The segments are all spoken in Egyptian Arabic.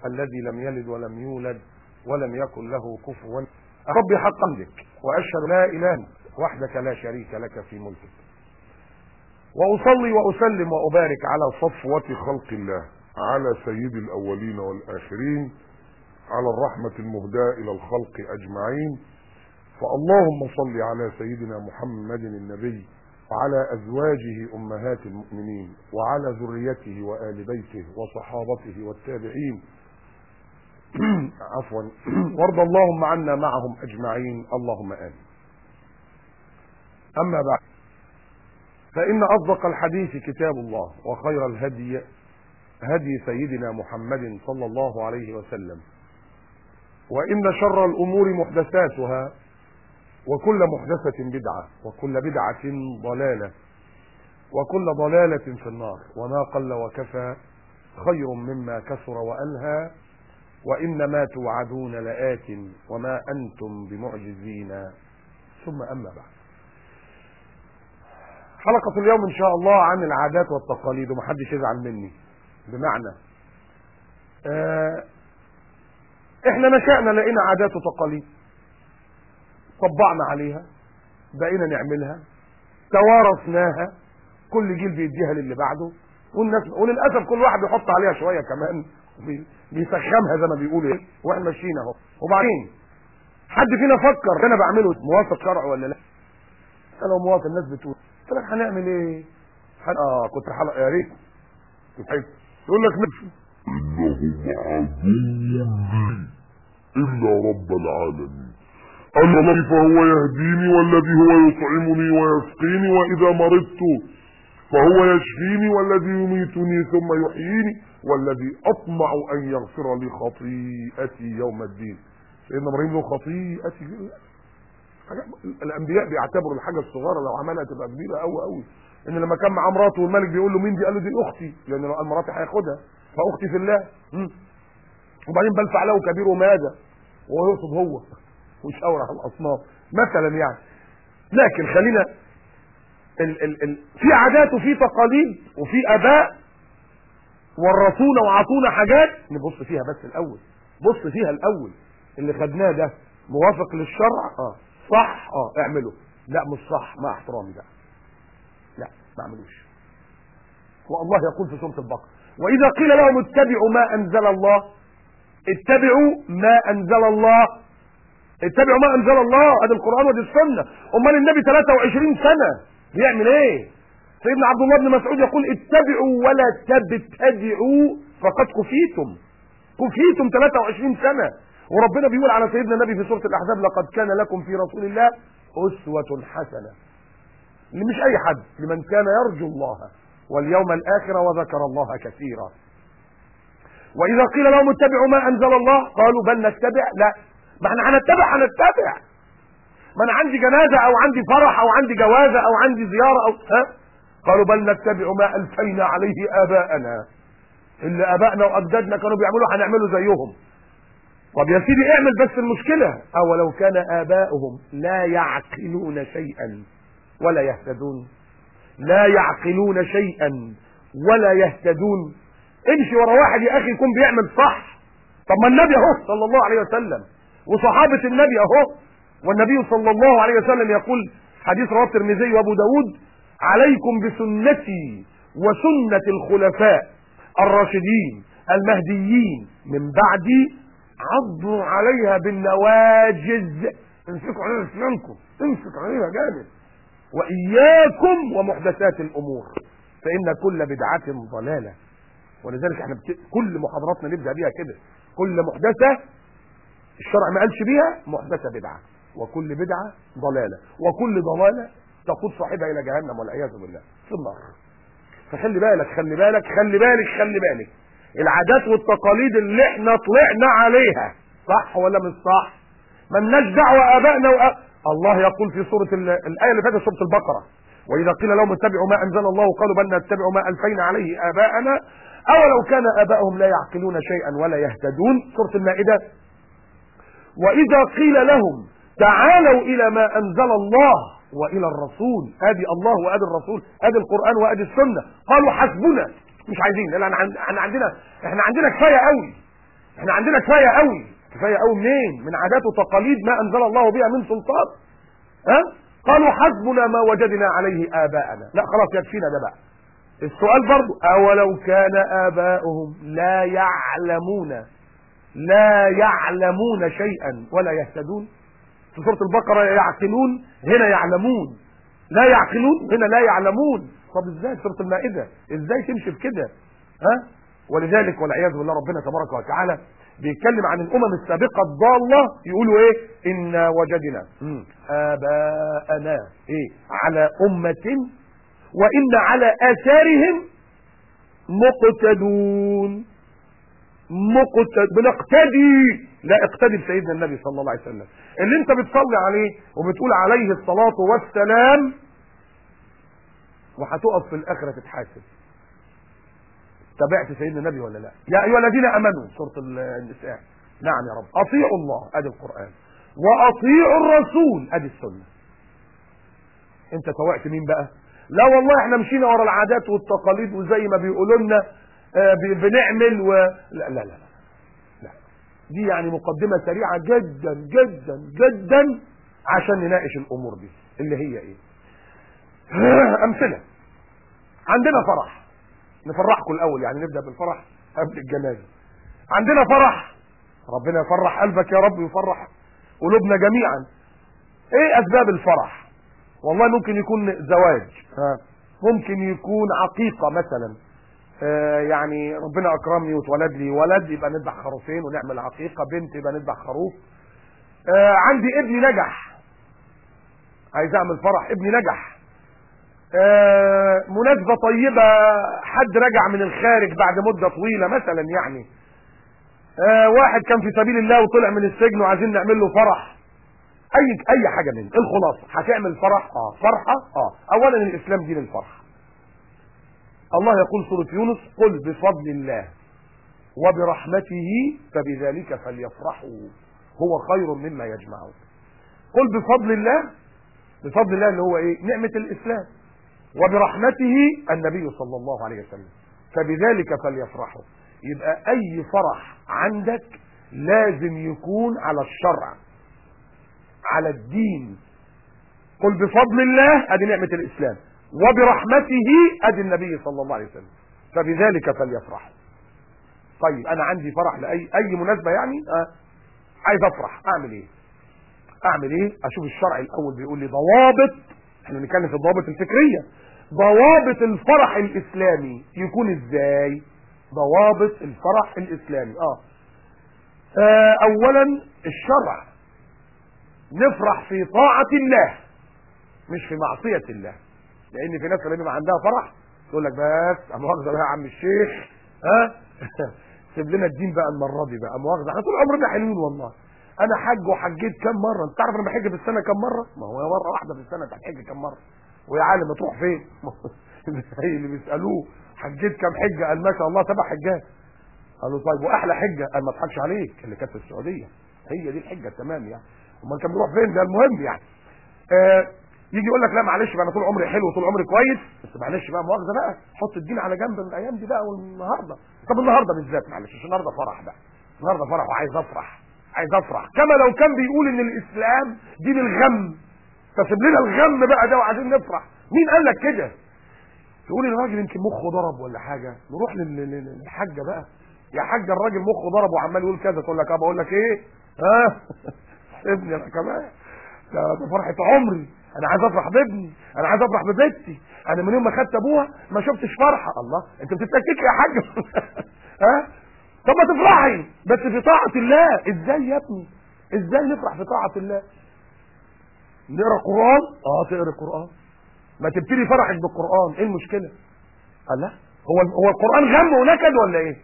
الذي لم يلد ولم يولد ولم يكن له كفوا ربي حقا لك واشهد لا اله وحدك لا شريك لك في ملكك واصلي واسلم وابارك على صفوه خلق الله على سيد الاولين والاخرين على الرحمه المهداه الى الخلق اجمعين فاللهم صل على سيدنا محمد النبي وعلى ازواجه امهات المؤمنين وعلى ذريته وال بيته وصحابته والتابعين عفوا وارض اللهم عنا معهم اجمعين اللهم امين اما بعد فان اصدق الحديث كتاب الله وخير الهدي هدي سيدنا محمد صلى الله عليه وسلم وان شر الامور محدثاتها وكل محدثة بدعة وكل بدعة ضلالة وكل ضلالة في النار وما قل وكفى خير مما كثر وألهى وإن ما توعدون لآت وما أنتم بمعجزين ثم أما بعد حلقة اليوم إن شاء الله عن العادات والتقاليد ومحدش يزعل مني بمعنى آه احنا نشأنا لقينا عادات وتقاليد طبعنا عليها بقينا نعملها توارثناها كل جيل بيديها للي بعده والناس وللاسف كل واحد بيحط عليها شويه كمان بيسخمها زي ما بيقولوا واحنا ماشيين اهو وبعدين حد فينا فكر انا بعمله موافق شرع ولا لا انا لو موافق الناس بتقول قلت لك هنعمل ايه حل... اه كنت حلقه يا ريت كنت حلو يقول لك مش انهم عدو الا رب العالمين الذي فهو يهديني والذي هو يطعمني ويسقيني واذا مرضت فهو يشفيني والذي يميتني ثم يحييني والذي اطمع ان يغفر لي خطيئتي يوم الدين سيدنا ابراهيم له خطيئتي الانبياء بيعتبروا الحاجه الصغيره لو عملها تبقى كبيره قوي قوي ان لما كان معاه مراته والملك بيقول له مين دي قال له دي اختي لان لو قال مراتي هياخدها فاختي في الله وبعدين بل فعله كبير ماذا وهو يقصد هو ويشاور على الاصنام مثلا يعني لكن خلينا ال ال ال في عادات وفي تقاليد وفي اباء ورثونا وعطونا حاجات نبص فيها بس الاول بص فيها الاول اللي خدناه ده موافق للشرع اه صح اه اعمله لا مش صح مع احترامي بقى لا ما اعملوش والله يقول في سوره البقره واذا قيل لهم اتبعوا ما انزل الله اتبعوا ما انزل الله اتبعوا ما انزل الله ادي القران ودي السنه امال النبي 23 سنه بيعمل ايه سيدنا عبد الله بن مسعود يقول اتبعوا ولا تبتدعوا فقد كفيتم كفيتم 23 سنه وربنا بيقول على سيدنا النبي في سوره الاحزاب لقد كان لكم في رسول الله اسوه حسنه مش اي حد لمن كان يرجو الله واليوم الاخر وذكر الله كثيرا واذا قيل لهم اتبعوا ما انزل الله قالوا بل نتبع لا ما احنا هنتبع هنتبع ما انا عندي جنازه او عندي فرح او عندي جوازه او عندي زياره او ها قالوا بل نتبع ما الفينا عليه اباءنا اللي ابائنا واجدادنا كانوا بيعملوا هنعمله زيهم طب يا سيدي اعمل بس المشكله اولو كان اباؤهم لا يعقلون شيئا ولا يهتدون لا يعقلون شيئا ولا يهتدون امشي ورا واحد يا اخي يكون بيعمل صح طب ما النبي اهو صلى الله عليه وسلم وصحابه النبي اهو والنبي صلى الله عليه وسلم يقول حديث رواه الترمذي وابو داود عليكم بسنتي وسنة الخلفاء الراشدين المهديين من بعدي عضوا عليها بالنواجز امسكوا عليها اسنانكم امسكوا عليها جامد واياكم ومحدثات الامور فان كل بدعة ضلالة ولذلك احنا بت... كل محاضراتنا نبدا بيها كده كل محدثة الشرع ما قالش بيها محدثة بدعة وكل بدعة ضلالة وكل ضلالة تقود صاحبها الى جهنم والعياذ بالله في النار فخلي بالك خلي بالك خلي بالك خلي بالك العادات والتقاليد اللي احنا طلعنا عليها صح ولا مش صح ملناش دعوه ابائنا وأ... الله يقول في سوره ال... الايه اللي فاتت سوره البقره واذا قيل لهم اتبعوا ما انزل الله قالوا بل نتبع ما الفينا عليه اباءنا اولو كان اباؤهم لا يعقلون شيئا ولا يهتدون سوره المائده واذا قيل لهم تعالوا الى ما انزل الله والى الرسول ادي الله وادي الرسول ادي القران وادي السنه قالوا حسبنا مش عايزين لان احنا عندنا احنا عندنا كفايه قوي احنا عندنا كفايه قوي كفايه قوي منين من عادات وتقاليد ما انزل الله بها من سلطان ها قالوا حسبنا ما وجدنا عليه اباءنا لا خلاص يكفينا ده بقى السؤال برضو اولو كان اباؤهم لا يعلمون لا يعلمون شيئا ولا يهتدون في سوره البقره يعقلون هنا يعلمون لا يعقلون هنا لا يعلمون طب ازاي سوره المائده ازاي تمشي في كده ها ولذلك والعياذ بالله ربنا تبارك وتعالى بيتكلم عن الامم السابقه الضاله يقولوا ايه انا وجدنا مم. اباءنا ايه على امه وان على اثارهم مقتدون مقتد بنقتدي لا اقتدي بسيدنا النبي صلى الله عليه وسلم اللي انت بتصلي عليه وبتقول عليه الصلاه والسلام وهتقف في الاخره تتحاسب تبعت سيدنا النبي ولا لا يا ايها الذين امنوا سوره النساء نعم يا رب اطيعوا الله ادي القران واطيعوا الرسول ادي السنه انت توعت مين بقى لا والله احنا مشينا ورا العادات والتقاليد وزي ما بيقولوا لنا آه، ب- بنعمل و لا لا لا لا لا دي يعني مقدمه سريعه جدا جدا جدا عشان نناقش الامور دي اللي هي ايه امثله عندنا فرح نفرحكم الاول يعني نبدا بالفرح قبل الجنازه عندنا فرح ربنا يفرح قلبك يا رب ويفرح قلوبنا جميعا ايه اسباب الفرح والله ممكن يكون زواج ها ممكن يكون عقيقه مثلا آه يعني ربنا اكرمني واتولد لي ولد يبقى نذبح خروفين ونعمل عقيقه بنت يبقى نذبح خروف آه عندي ابني نجح عايز اعمل فرح ابني نجح آه، مناسبة طيبة حد رجع من الخارج بعد مدة طويلة مثلا يعني آه، واحد كان في سبيل الله وطلع من السجن وعايزين نعمل له فرح اي اي حاجة من الخلاصة هتعمل فرح اه فرحة اه اولا الاسلام دين الفرح الله يقول سورة يونس قل بفضل الله وبرحمته فبذلك فليفرحوا هو خير مما يجمعون قل بفضل الله بفضل الله اللي هو ايه نعمة الاسلام وبرحمته النبي صلى الله عليه وسلم فبذلك فليفرحوا يبقى اي فرح عندك لازم يكون على الشرع على الدين قل بفضل الله ادي نعمة الاسلام وبرحمته ادي النبي صلى الله عليه وسلم فبذلك فليفرحوا طيب انا عندي فرح لاي اي مناسبة يعني آه. عايز افرح اعمل ايه اعمل ايه اشوف الشرع الاول بيقول لي ضوابط احنا بنتكلم في الضوابط الفكريه ضوابط الفرح الاسلامي يكون ازاي ضوابط الفرح الاسلامي اه, آه اولا الشرع نفرح في طاعه الله مش في معصيه الله لان في ناس لما يبقى عندها فرح تقول لك بس مؤاخذه بقى يا عم الشيخ ها سيب لنا الدين بقى المره دي بقى مؤاخذه احنا طول عمرنا حلوين والله انا حج وحجيت كم مره انت تعرف انا بحج في السنه كم مره ما هو مره واحده في السنه تحج كم مره ويا عالم تروح فين زي اللي بيسالوه حجيت كم حجه قال ما شاء الله سبع حجات قالوا طيب واحلى حجه قال ما اضحكش عليك اللي كانت في السعوديه هي دي الحجه التمام يعني امال كان بيروح فين ده المهم يعني آه يجي يقول لك لا معلش بقى انا طول عمري حلو وطول عمري كويس بس معلش بقى مؤاخذه بقى حط الدين على جنب من الايام دي بقى والنهارده طب النهارده بالذات معلش عشان النهارده فرح بقى النهارده فرح وعايز افرح عايز افرح كما لو كان بيقول ان الاسلام دين الغم فسيب لنا الغم بقى ده وعايزين نفرح مين قال لك كده تقول الراجل يمكن مخه ضرب ولا حاجه نروح لل- لل- للحاجه بقى يا حاج الراجل مخه ضرب وعمال يقول كذا تقول لك اه بقول لك ايه ها ابني انا كمان ده ده فرحه عمري انا عايز افرح بابني انا عايز افرح ببنتي انا من يوم ما خدت ابوها ما شفتش فرحه الله انت بتتكتك يا حاج ها طب ما تفرحي بس في طاعه الله ازاي يا ابني ازاي نفرح في طاعه الله نقرا قران اه تقرا قران ما تبتدي فرحك بالقران ايه المشكله قال لا هو هو القران غم ونكد ولا ايه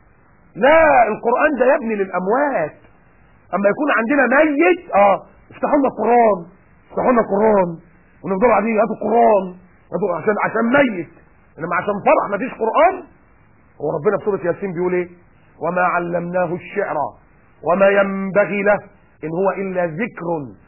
لا القران ده يا ابني للاموات اما يكون عندنا ميت اه افتحوا لنا قران افتحوا لنا قران ونفضلوا قاعدين هاتوا قران هاتوا عشان عشان ميت انما عشان فرح ما فيش قران هو ربنا في سوره ياسين بيقول ايه وما علمناه الشعر وما ينبغي له ان هو الا ذكر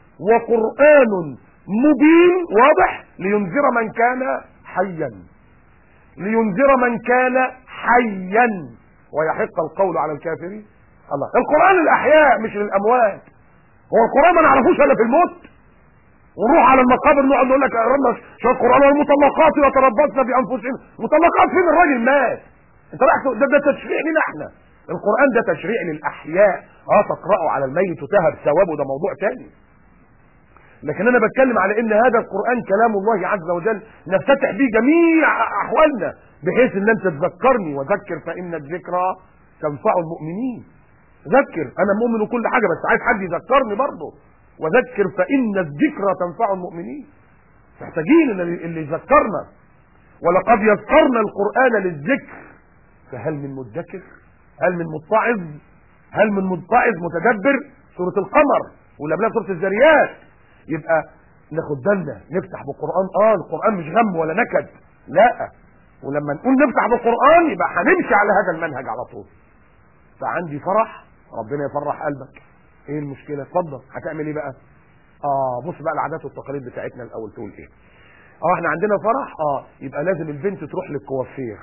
وقران مبين واضح لينذر من كان حيا لينذر من كان حيا ويحق القول على الكافرين الله القران الاحياء مش للاموات هو القران ما نعرفوش الا في الموت ونروح على المقابر نقعد نقول لك قرنا شويه القران والمطلقات يتربصن بانفسهن مطلقات فين الراجل مات انت رايح تقول- ده, ده تشريع لنا احنا القران ده تشريع للاحياء اه تقراه على الميت وتهب ثوابه ده موضوع تاني لكن انا بتكلم على ان هذا القران كلام الله عز وجل نفتتح به جميع احوالنا بحيث ان انت تذكرني وذكر فان الذكرى تنفع المؤمنين ذكر انا مؤمن وكل حاجه بس عايز حد يذكرني برضه وذكر فان الذكرى تنفع المؤمنين محتاجين ان اللي يذكرنا ولقد يسرنا القران للذكر فهل من مدكر هل من متعظ هل من متعظ متدبر سوره القمر واللي قبلها سوره الذريات يبقى ناخد بالنا نفتح بالقران اه القران مش غم ولا نكد لا ولما نقول نفتح بالقران يبقى هنمشي على هذا المنهج على طول فعندي فرح ربنا يفرح قلبك ايه المشكله اتفضل هتعمل ايه بقى اه بص بقى العادات والتقاليد بتاعتنا الاول تقول ايه اه احنا عندنا فرح اه يبقى لازم البنت تروح للكوافير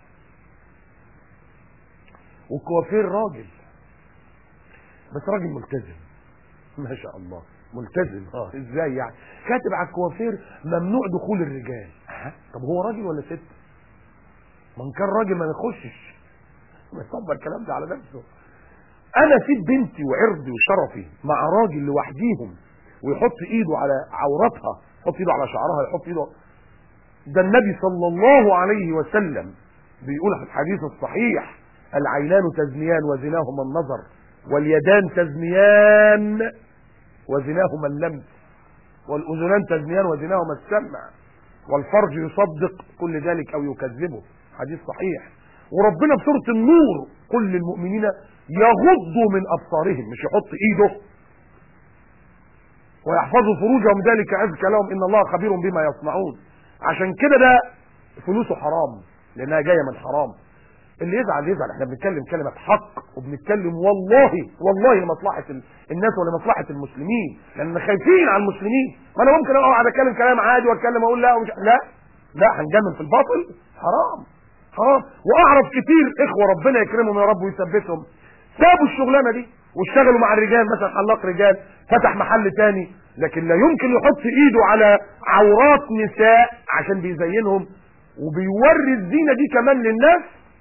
والكوافير راجل بس راجل ملتزم ما شاء الله ملتزم اه ازاي يعني كاتب على الكوافير ممنوع دخول الرجال أه؟ طب هو راجل ولا ست من كان راجل ما يخشش ما يصبر الكلام ده على نفسه انا اسيب بنتي وعرضي وشرفي مع راجل لوحديهم ويحط ايده على عورتها يحط ايده على شعرها يحط ايده ده النبي صلى الله عليه وسلم بيقول في الحديث الصحيح العينان تزنيان وزناهما النظر واليدان تزنيان وزناهما اللمس والاذنان تزنيان وزناهما السمع والفرج يصدق كل ذلك او يكذبه حديث صحيح وربنا بسوره النور كل المؤمنين يغضوا من ابصارهم مش يحط ايده ويحفظوا فروجهم ذلك ازكى لهم ان الله خبير بما يصنعون عشان كده ده فلوسه حرام لانها جايه من حرام اللي يزعل يزعل احنا بنتكلم كلمه حق وبنتكلم والله والله لمصلحه ال- الناس ولمصلحه المسلمين لان خايفين على المسلمين ما انا ممكن اقعد اتكلم كلام عادي واتكلم اقول لا ومش لا لا هنجمل في الباطل حرام حرام واعرف كتير اخوه ربنا يكرمهم يا رب ويثبتهم سابوا الشغلانه دي واشتغلوا مع الرجال مثلا حلاق رجال فتح محل تاني لكن لا يمكن يحط ايده على عورات نساء عشان بيزينهم وبيوري الزينه دي كمان للناس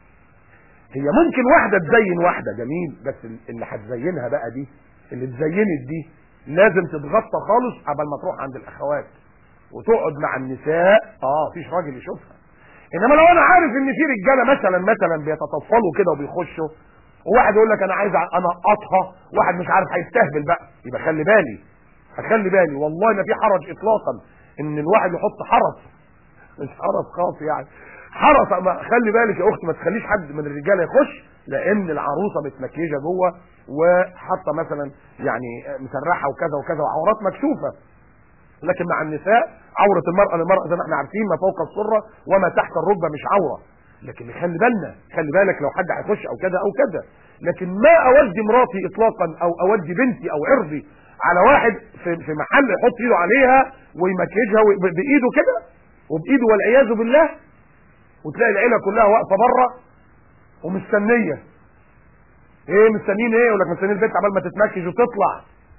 هي ممكن واحده تزين واحده جميل بس اللي هتزينها بقى دي اللي اتزينت دي لازم تتغطى خالص قبل ما تروح عند الاخوات وتقعد مع النساء اه فيش راجل يشوفها انما لو انا عارف ان في رجاله مثلا مثلا بيتطفلوا كده وبيخشوا وواحد يقول لك انا عايز انقطها واحد مش عارف هيستهبل بقى يبقى خلي بالي خلي بالي والله ما في حرج اطلاقا ان الواحد يحط حرس مش حرس خاص يعني حرس ما خلي بالك يا اختي ما تخليش حد من الرجاله يخش لان العروسه متمكيجه جوه وحاطه مثلا يعني مسرحه وكذا وكذا وعورات مكشوفه لكن مع النساء عوره المراه للمراه زي ما احنا عارفين ما فوق السره وما تحت الركبه مش عوره لكن خلي بالنا خلي بالك لو حد هيخش او كذا او كذا لكن ما اودي مراتي اطلاقا او اودي بنتي او عرضي على واحد في في محل يحط ايده عليها ويمكيجها وي- ب- بايده كده وبايده والعياذ بالله وتلاقي العيله كلها واقفه بره ومستنيه ايه مستنيين ايه يقول لك مستنيين البنت عبال ما تتمكج وتطلع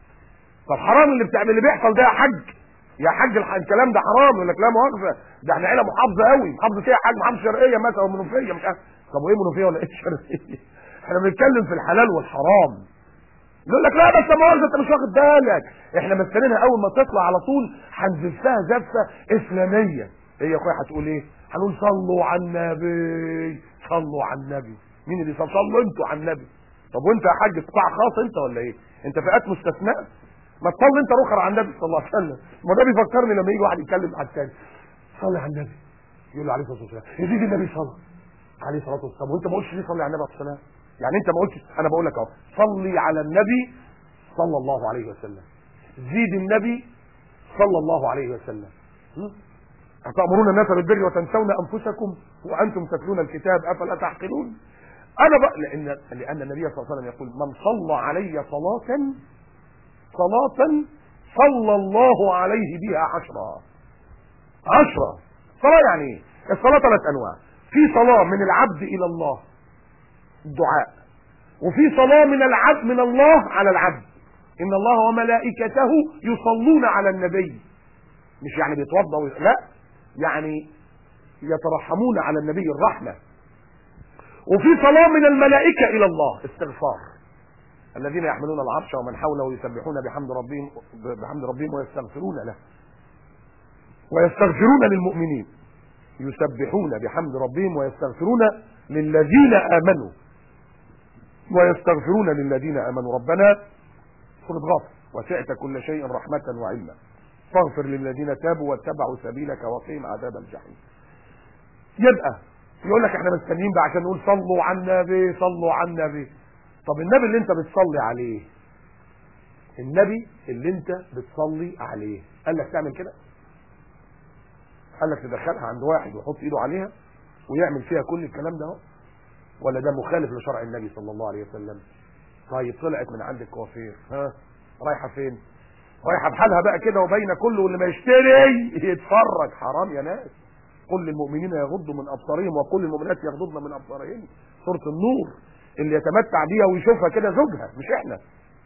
طب حرام اللي بتعمل اللي بيحصل ده يا حاج يا حاج الح- الكلام ده حرام يقول لك لا مؤاخذه ده احنا عيله محافظه قوي محافظه ايه يا حاج محافظه شرقيه مثلا او منوفيه مش عارف طب وايه منوفيه ولا ايه شرقيه احنا بنتكلم في الحلال والحرام يقول لك لا بس مؤاخذه انت مش واخد بالك احنا مستنينها اول ما تطلع على طول هنزفها زفه اسلاميه ايه يا اخويا هتقول ايه هنقول صلوا على النبي صلوا على النبي مين اللي يصلي صلوا انتوا على النبي طب وانت يا حاج قطاع خاص انت ولا ايه انت فئات مستثناء ما تصلي انت رخر على النبي صلى الله عليه وسلم ما ده بيفكرني لما يجي واحد يتكلم على الثاني صلي على النبي يقول له عليه الصلاه والسلام يزيد النبي صلى عليه الصلاه والسلام وانت ما قلتش ليه صلي على النبي عليه الصلاه والسلام يعني انت ما قلتش انا بقول لك اهو صلي على النبي صلى الله عليه وسلم زيد النبي صلى الله عليه وسلم م? أتأمرون الناس بالبر وتنسون أنفسكم وأنتم تتلون الكتاب أفلا تعقلون أنا بقى لأن لأن النبي صلى الله عليه وسلم يقول من صلى علي صلاة صلاة صلى الله عليه بها عشرة عشرة صلاة يعني ايه؟ الصلاة ثلاث أنواع في صلاة من العبد إلى الله الدعاء وفي صلاة من العبد من الله على العبد إن الله وملائكته يصلون على النبي مش يعني بيتوضا وي- لا يعني يترحمون على النبي الرحمة وفي صلاة من الملائكة إلى الله استغفار الذين يحملون العرش ومن حوله يسبحون بحمد ربهم بحمد ربهم ويستغفرون له ويستغفرون للمؤمنين يسبحون بحمد ربهم ويستغفرون للذين آمنوا ويستغفرون للذين آمنوا ربنا سورة غافر وسعت كل شيء رحمة وعلما فاغفر للذين تابوا واتبعوا سبيلك وقيم عذاب الجحيم يبقى يقول لك احنا مستنيين بقى عشان نقول صلوا على النبي صلوا على النبي طب النبي اللي انت بتصلي عليه النبي اللي انت بتصلي عليه قال لك تعمل كده قال لك تدخلها عند واحد ويحط ايده عليها ويعمل فيها كل الكلام ده اهو ولا ده مخالف لشرع النبي صلى الله عليه وسلم طيب طلعت من عند الكوافير ها رايحه فين رايحه بحالها بقى كده وباينه كله واللي ما يشتري يتفرج حرام يا ناس قل للمؤمنين يغضوا من ابصارهم وقل للمؤمنات يغضضن من ابصارهن سوره النور اللي يتمتع بيها ويشوفها كده زوجها مش احنا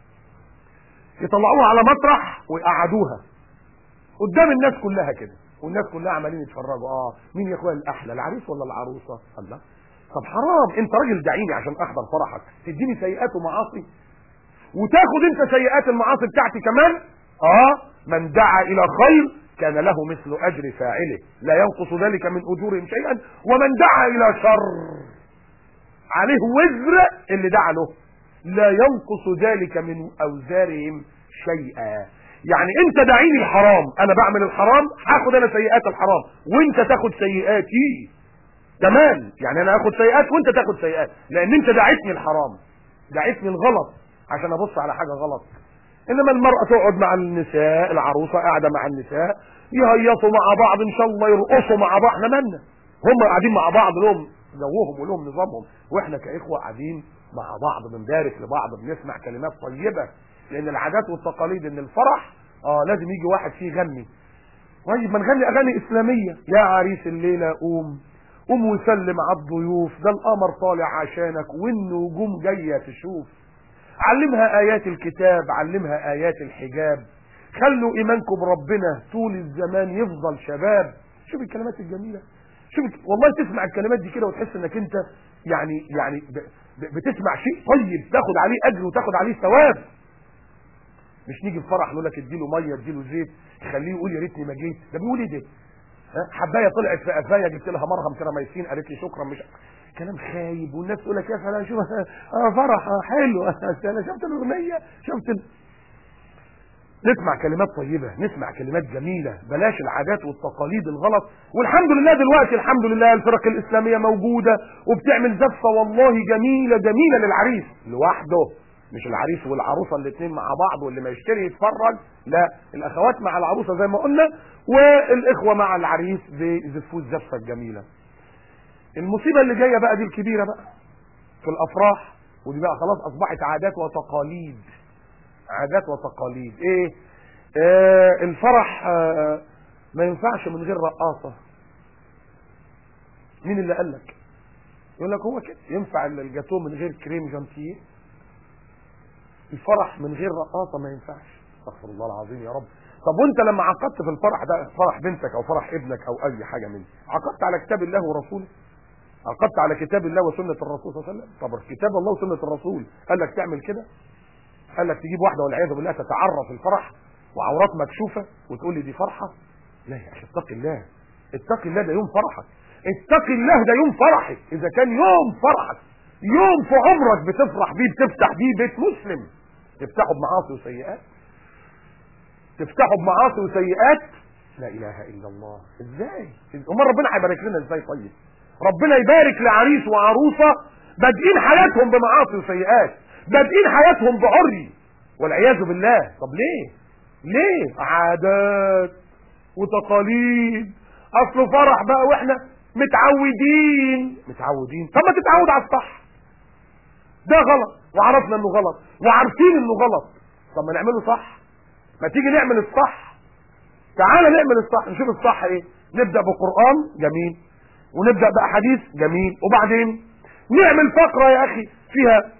يطلعوها على مطرح ويقعدوها قدام الناس كلها كده والناس كلها عمالين يتفرجوا اه مين يا اخويا الاحلى العريس ولا العروسه الله طب حرام انت راجل دعيني عشان احضر فرحك تديني سيئات ومعاصي وتاخد انت سيئات المعاصي بتاعتي كمان اه من دعا الى خير كان له مثل اجر فاعله لا ينقص ذلك من اجورهم شيئا ومن دعا الى شر عليه وزر اللي دعا له لا ينقص ذلك من اوزارهم شيئا يعني انت داعيني الحرام انا بعمل الحرام هاخد انا سيئات الحرام وانت تاخد سيئاتي تمام يعني انا اخد سيئات وانت تاخد سيئات لان انت دعيتني الحرام دعيتني الغلط عشان ابص على حاجه غلط انما المراه تقعد مع النساء العروسه قاعده مع النساء يهيصوا مع بعض ان شاء الله يرقصوا مع بعض احنا مالنا هم قاعدين مع بعض لهم جوهم ولهم نظامهم واحنا كاخوه قاعدين مع بعض بنبارك لبعض بنسمع كلمات طيبه لان العادات والتقاليد ان الفرح اه لازم يجي واحد فيه يغني طيب ما نغني اغاني اسلاميه يا عريس الليله قوم قوم وسلم على الضيوف ده القمر طالع عشانك والنجوم جايه تشوف علمها ايات الكتاب علمها ايات الحجاب خلوا ايمانكم بربنا طول الزمان يفضل شباب شوف الكلمات الجميله شوف الك- والله تسمع الكلمات دي كده وتحس انك انت يعني يعني ب- ب- بتسمع شيء طيب تاخد عليه اجر وتاخد عليه ثواب مش نيجي الفرح نقول لك اديله ميه اديله زيت خليه يقول يا ريتني ما جيت ده بيقول ايه ده ها؟ حبايه طلعت في قفايا جبت لها مرهم كراميسين قالت لي شكرا مش كلام خايب والناس تقول لك يا سلام شوف اه فرح اه حلو انا شفت الاغنيه شفت ال... نسمع كلمات طيبة نسمع كلمات جميلة بلاش العادات والتقاليد الغلط والحمد لله دلوقتي الحمد لله الفرق الإسلامية موجودة وبتعمل زفة والله جميلة جميلة للعريس لوحده مش العريس والعروسة الاثنين مع بعض واللي ما يشتري يتفرج لا الأخوات مع العروسة زي ما قلنا والإخوة مع العريس بيزفوه الزفة الجميلة المصيبة اللي جاية بقى دي الكبيرة بقى في الأفراح ودي بقى خلاص أصبحت عادات وتقاليد عادات وتقاليد ايه آه الفرح آه ما ينفعش من غير رقاصة مين اللي قال لك يقول لك هو كده ينفع الجاتو من غير كريم جانتيه الفرح من غير رقاصة ما ينفعش استغفر الله العظيم يا رب طب وانت لما عقدت في الفرح ده فرح بنتك او فرح ابنك او اي حاجة منه عقدت على كتاب الله ورسوله عقدت على كتاب الله وسنة الرسول صلى الله عليه وسلم طب كتاب الله وسنة الرسول قال لك تعمل كده قال لك تجيب واحده والعياذ بالله تتعرف الفرح وعورات مكشوفه وتقول لي دي فرحه لا يا اخي اتق الله اتق الله ده يوم فرحك اتق الله ده يوم فرحك اذا كان يوم فرحك يوم في عمرك بتفرح بيه بتفتح بيه بيت مسلم تفتحه بمعاصي وسيئات تفتحه بمعاصي وسيئات لا اله الا الله ازاي امال ربنا هيبارك لنا ازاي طيب ربنا يبارك لعريس وعروسه بادئين حياتهم بمعاصي وسيئات بادئين حياتهم بعري والعياذ بالله طب ليه ليه عادات وتقاليد اصل فرح بقى واحنا متعودين متعودين طب ما تتعود على الصح ده غلط وعرفنا انه غلط وعارفين انه غلط طب ما نعمله صح ما تيجي نعمل الصح تعالى نعمل الصح نشوف الصح ايه نبدا بقران جميل ونبدا باحاديث جميل وبعدين نعمل فقره يا اخي فيها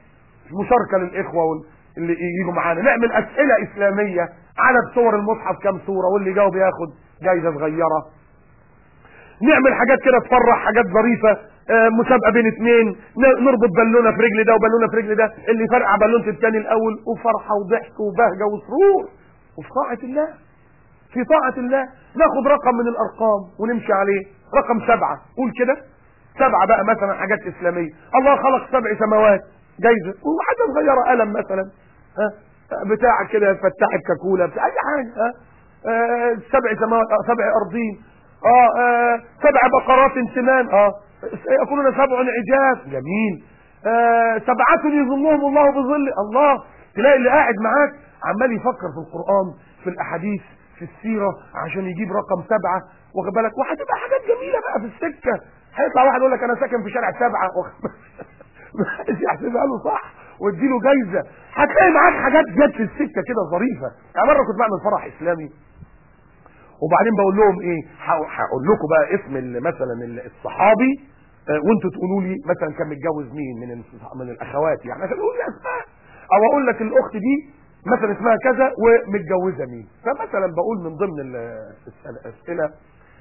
مشاركه للاخوه وال- اللي يجوا معانا نعمل اسئله اسلاميه عدد سور المصحف كام سوره واللي يجاوب ياخد جايزه صغيره نعمل حاجات كده تفرح حاجات ظريفه آه، مسابقه بين اثنين ن- نربط بالونه في رجل ده وبالونه في رجل ده اللي فرقع بالونه الثاني الاول وفرحه وضحك وبهجه وسرور وفي طاعه الله في طاعه الله ناخد رقم من الارقام ونمشي عليه رقم سبعه قول كده سبعه بقى مثلا حاجات اسلاميه الله خلق سبع سماوات جايزه وحاجه صغيره قلم مثلا ها بتاع كده فتح الكاكولا بتاع اي حاجه ها آه، سبع سماوات آه، سبع ارضين اه, آه سبع بقرات سمان اه يكونون سبع عجاف جميل آه سبعة يظلهم الله بظل الله تلاقي اللي قاعد معاك عمال يفكر في القرآن في الأحاديث في السيرة عشان يجيب رقم سبعة واخد بالك وهتبقى حاجات جميلة بقى في السكة هيطلع واحد يقول لك أنا ساكن في شارع سبعة واخد بالك؟ يحسبها له صح واديله جايزة هتلاقي معاك حاجات جت في السكة كده ظريفة يعني مرة كنت بعمل فرح إسلامي وبعدين بقول لهم ايه هق- هقول لكم بقى اسم ال- مثلا ال- الصحابي آه، وانتوا تقولوا لي مثلا كان متجوز مين من الصح- من الاخوات يعني عشان اقول اسماء او اقول لك الاخت دي مثلا اسمها كذا ومتجوزه مين فمثلا بقول من ضمن ال- الاسئله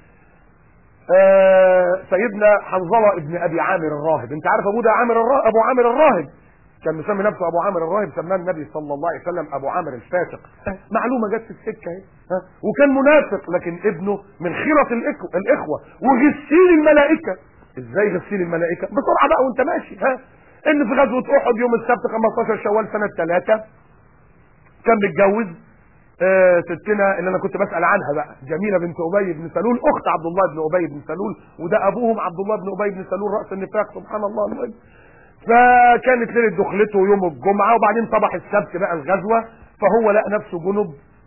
آه، سيدنا حنظله ابن ابي عامر الراهب انت عارف ابو ده عامر الراهب ابو عامر الراهب كان مسمي نفسه ابو عامر الراهب سماه النبي صلى الله عليه وسلم ابو عامر الفاسق معلومه جت في السكه اهي ها؟ وكان منافق لكن ابنه من خيره الإخوة- الاخوه وغسيل الملائكه ازاي غسيل الملائكه بسرعه بقى وانت ماشي ها ان في غزوه احد يوم السبت 15 شوال سنه 3 كان متجوز آه، ستنا اللي انا كنت بسال عنها بقى جميله بنت ابي بن سلول اخت عبد الله بن ابي بن سلول وده ابوهم عبد الله بن ابي بن سلول راس النفاق سبحان الله المهم فكانت ليله دخلته يوم الجمعه وبعدين صباح السبت بقى الغزوه فهو لقى نفسه جنب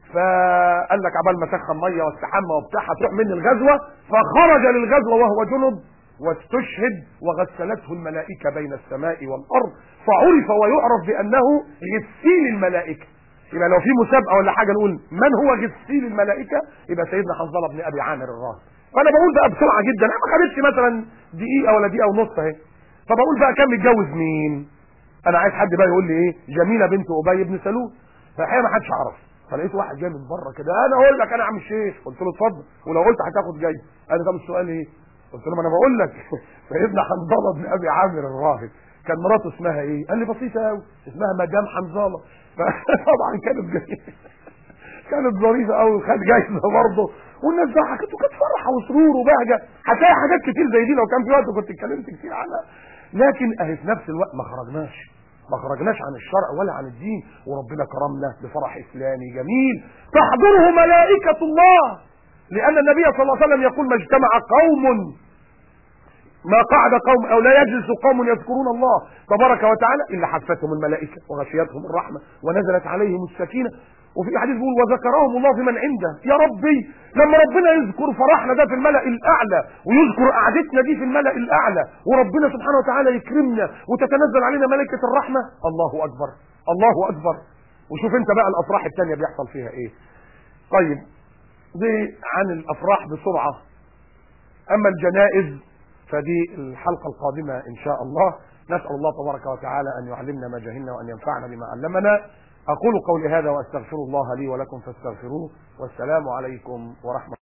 فقال لك عبال ما سخن ميه واستحمى وبتاع هتروح مني الغزوه فخرج للغزوه وهو جنب واستشهد وغسلته الملائكه بين السماء والارض فعرف ويعرف بانه غسيل الملائكه يبقى لو في مسابقه ولا حاجه نقول من هو غسيل الملائكه يبقى سيدنا حنظله بن ابي عامر الراهب فانا بقول بقى بسرعه جدا انا ما خدتش مثلا دقيقه ولا دقيقه ونص اهي فبقول بقى كان متجوز مين انا عايز حد بقى يقول لي ايه جميله بنت ابي بن سلول فالحقيقه ما حدش عرف فلقيت واحد جاي من بره كده انا اقول لك انا عم الشيخ قلت له اتفضل ولو قلت هتاخد جاي قال لي طب السؤال ايه قلت له ما انا بقول لك سيدنا حنظله بن ابي عامر الراهب كان مراته اسمها ايه قال لي بسيطه قوي اسمها مدام حنظله فطبعا كانت جميله كانت ظريفه قوي وخد جايزه برضه والناس ضحكت وكانت فرحه وسرور وبهجه هتلاقي حاجات كتير زي دي لو كان في وقت كنت اتكلمت كتير عنها لكن اهي في نفس الوقت ما خرجناش ما خرجناش عن الشرع ولا عن الدين وربنا كرمنا بفرح اسلامي جميل تحضره ملائكه الله لان النبي صلى الله عليه وسلم يقول ما اجتمع قوم ما قعد قوم او لا يجلس قوم يذكرون الله تبارك وتعالى الا حفتهم الملائكه وغشيتهم الرحمه ونزلت عليهم السكينه وفي حديث بيقول وذكرهم الله في من عنده يا ربي لما ربنا يذكر فرحنا ده في الملأ الاعلى ويذكر قعدتنا دي في الملأ الاعلى وربنا سبحانه وتعالى يكرمنا وتتنزل علينا ملائكه الرحمه الله اكبر الله اكبر وشوف انت بقى الافراح الثانيه بيحصل فيها ايه طيب دي عن الافراح بسرعه اما الجنائز فدي الحلقة القادمة إن شاء الله نسأل الله تبارك وتعالى أن يعلمنا ما جهلنا وأن ينفعنا بما علمنا أقول قولي هذا وأستغفر الله لي ولكم فاستغفروه والسلام عليكم ورحمة